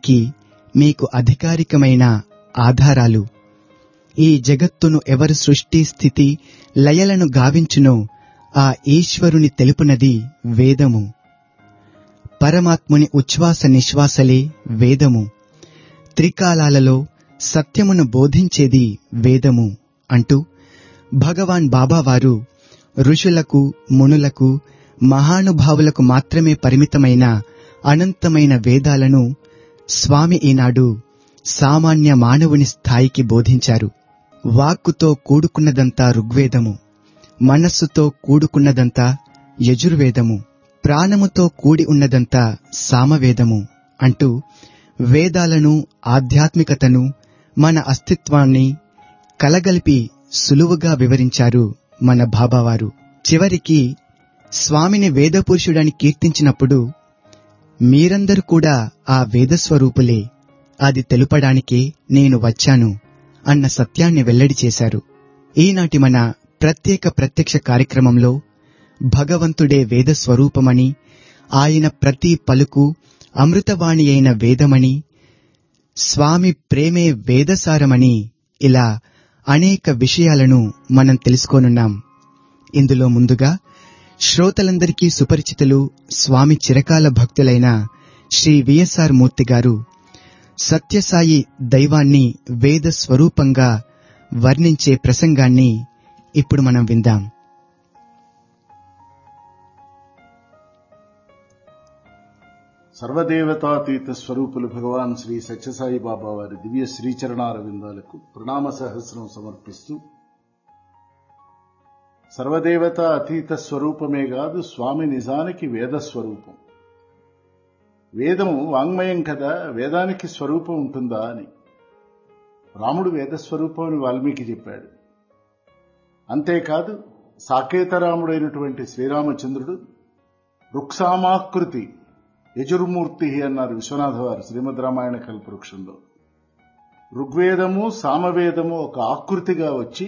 చెప్పడానికి మీకు అధికారికమైన ఆధారాలు ఈ జగత్తును ఎవరు సృష్టి స్థితి లయలను గావించునో ఆ ఈశ్వరుని తెలుపునది వేదము పరమాత్ముని ఉచ్ఛ్వాస నిశ్వాసలే వేదము త్రికాలాలలో సత్యమును బోధించేది వేదము అంటూ భగవాన్ బాబావారు ఋషులకు మునులకు మహానుభావులకు మాత్రమే పరిమితమైన అనంతమైన వేదాలను స్వామి ఈనాడు సామాన్య మానవుని స్థాయికి బోధించారు వాక్కుతో కూడుకున్నదంతా ఋగ్వేదము మనస్సుతో కూడుకున్నదంతా యజుర్వేదము ప్రాణముతో కూడి ఉన్నదంతా సామవేదము అంటూ వేదాలను ఆధ్యాత్మికతను మన అస్తిత్వాన్ని కలగలిపి సులువుగా వివరించారు మన బాబావారు చివరికి స్వామిని వేదపురుషుడని కీర్తించినప్పుడు మీరందరూ కూడా ఆ వేదస్వరూపులే అది తెలుపడానికే నేను వచ్చాను అన్న సత్యాన్ని వెల్లడి చేశారు ఈనాటి మన ప్రత్యేక ప్రత్యక్ష కార్యక్రమంలో భగవంతుడే వేద స్వరూపమని ఆయన ప్రతి పలుకు అమృతవాణి అయిన వేదమని స్వామి ప్రేమే వేదసారమని ఇలా అనేక విషయాలను మనం తెలుసుకోనున్నాం ఇందులో ముందుగా శ్రోతలందరికీ సుపరిచితులు స్వామి చిరకాల భక్తులైన శ్రీ విఎస్ఆర్ మూర్తి గారు సత్యసాయి దైవాన్ని వేద స్వరూపంగా వర్ణించే ప్రసంగాన్ని ఇప్పుడు మనం విందాం సర్వదేవతాతీత స్వరూపులు భగవాన్ శ్రీ సత్యసాయి బాబా వారి దివ్య శ్రీచరణార విందాలకు ప్రణామ సహస్రం సమర్పిస్తూ సర్వదేవత అతీత స్వరూపమే కాదు స్వామి నిజానికి వేద స్వరూపం వేదము వాంగ్మయం కదా వేదానికి స్వరూపం ఉంటుందా అని రాముడు వేద స్వరూపం అని వాల్మీకి చెప్పాడు అంతేకాదు సాకేతరాముడైనటువంటి శ్రీరామచంద్రుడు రుక్సామాకృతి యజుర్మూర్తి అన్నారు విశ్వనాథ వారు శ్రీమద్ రామాయణ కల్పవృక్షంలో ఋగ్వేదము సామవేదము ఒక ఆకృతిగా వచ్చి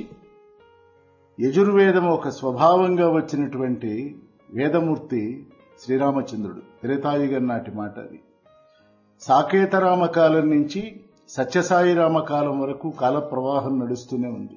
యజుర్వేదము ఒక స్వభావంగా వచ్చినటువంటి వేదమూర్తి శ్రీరామచంద్రుడు త్రేతాయుగం నాటి మాట అది సాకేతరామ కాలం నుంచి సత్యసాయి రామకాలం వరకు కాల ప్రవాహం నడుస్తూనే ఉంది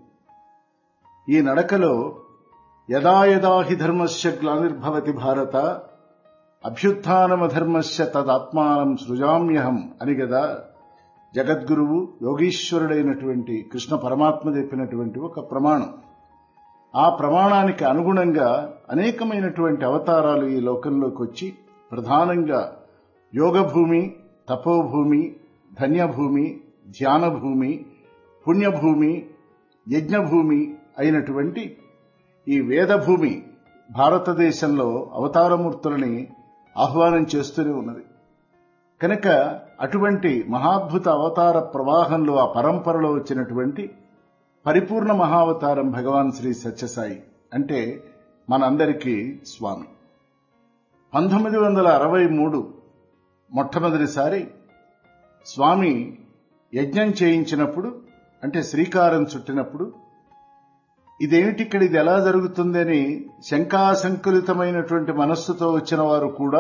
ఈ నడకలో యదా యదా హి ధర్మస్య గ్లానిర్భవతి భారత అభ్యుత్నమధర్మస్య తదాత్మానం సృజామ్యహం అని గదా జగద్గురువు యోగీశ్వరుడైనటువంటి కృష్ణ పరమాత్మ చెప్పినటువంటి ఒక ప్రమాణం ఆ ప్రమాణానికి అనుగుణంగా అనేకమైనటువంటి అవతారాలు ఈ లోకంలోకి వచ్చి ప్రధానంగా యోగభూమి తపోభూమి ధన్యభూమి ధ్యానభూమి పుణ్యభూమి యజ్ఞభూమి అయినటువంటి ఈ వేదభూమి భారతదేశంలో అవతారమూర్తులని ఆహ్వానం చేస్తూనే ఉన్నది కనుక అటువంటి మహాద్భుత అవతార ప్రవాహంలో ఆ పరంపరలో వచ్చినటువంటి పరిపూర్ణ మహావతారం భగవాన్ శ్రీ సత్యసాయి అంటే మనందరికీ స్వామి పంతొమ్మిది వందల అరవై మూడు మొట్టమొదటిసారి స్వామి యజ్ఞం చేయించినప్పుడు అంటే శ్రీకారం చుట్టినప్పుడు ఇదేమిటి ఇక్కడ ఇది ఎలా జరుగుతుందని శంకాశంకులితమైనటువంటి మనస్సుతో వచ్చిన వారు కూడా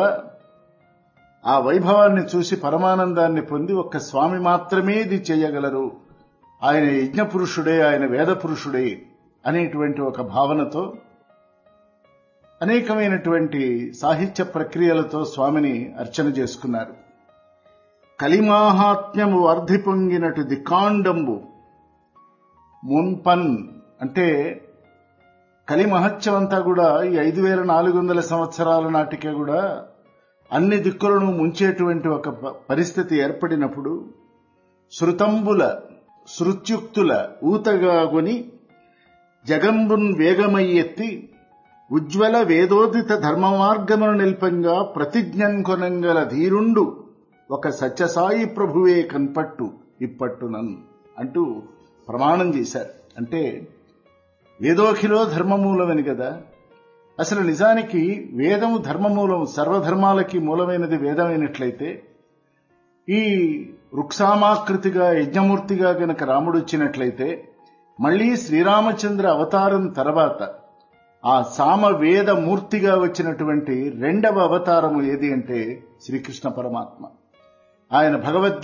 ఆ వైభవాన్ని చూసి పరమానందాన్ని పొంది ఒక్క స్వామి మాత్రమే ఇది చేయగలరు ఆయన యజ్ఞ పురుషుడే ఆయన వేద పురుషుడే అనేటువంటి ఒక భావనతో అనేకమైనటువంటి సాహిత్య ప్రక్రియలతో స్వామిని అర్చన చేసుకున్నారు కలిమాహాత్మ్యము వర్ధి పొంగినటు దికాండంబు మున్పన్ అంటే కలి మహత్యం అంతా కూడా ఈ ఐదు వేల నాలుగు వందల సంవత్సరాల నాటికే కూడా అన్ని దిక్కులను ముంచేటువంటి ఒక పరిస్థితి ఏర్పడినప్పుడు శృతంబుల శృత్యుక్తుల ఊతగాగొని జగంబున్ వేగమయ్యెత్తి ఉజ్వల వేదోదిత ధర్మ మార్గమును నిల్పంగా ప్రతిజ్ఞం కొనంగల ధీరుండు ఒక సత్యసాయి ప్రభువే కన్పట్టు ఇప్పట్టునన్ అంటూ ప్రమాణం చేశారు అంటే వేదోఖిలో ధర్మమూలమని కదా అసలు నిజానికి వేదము ధర్మమూలం సర్వధర్మాలకి మూలమైనది వేదమైనట్లయితే ఈ వృక్షామాకృతిగా యజ్ఞమూర్తిగా గనక రాముడు వచ్చినట్లయితే మళ్లీ శ్రీరామచంద్ర అవతారం తర్వాత ఆ సామవేద మూర్తిగా వచ్చినటువంటి రెండవ అవతారము ఏది అంటే శ్రీకృష్ణ పరమాత్మ ఆయన భగవద్గీత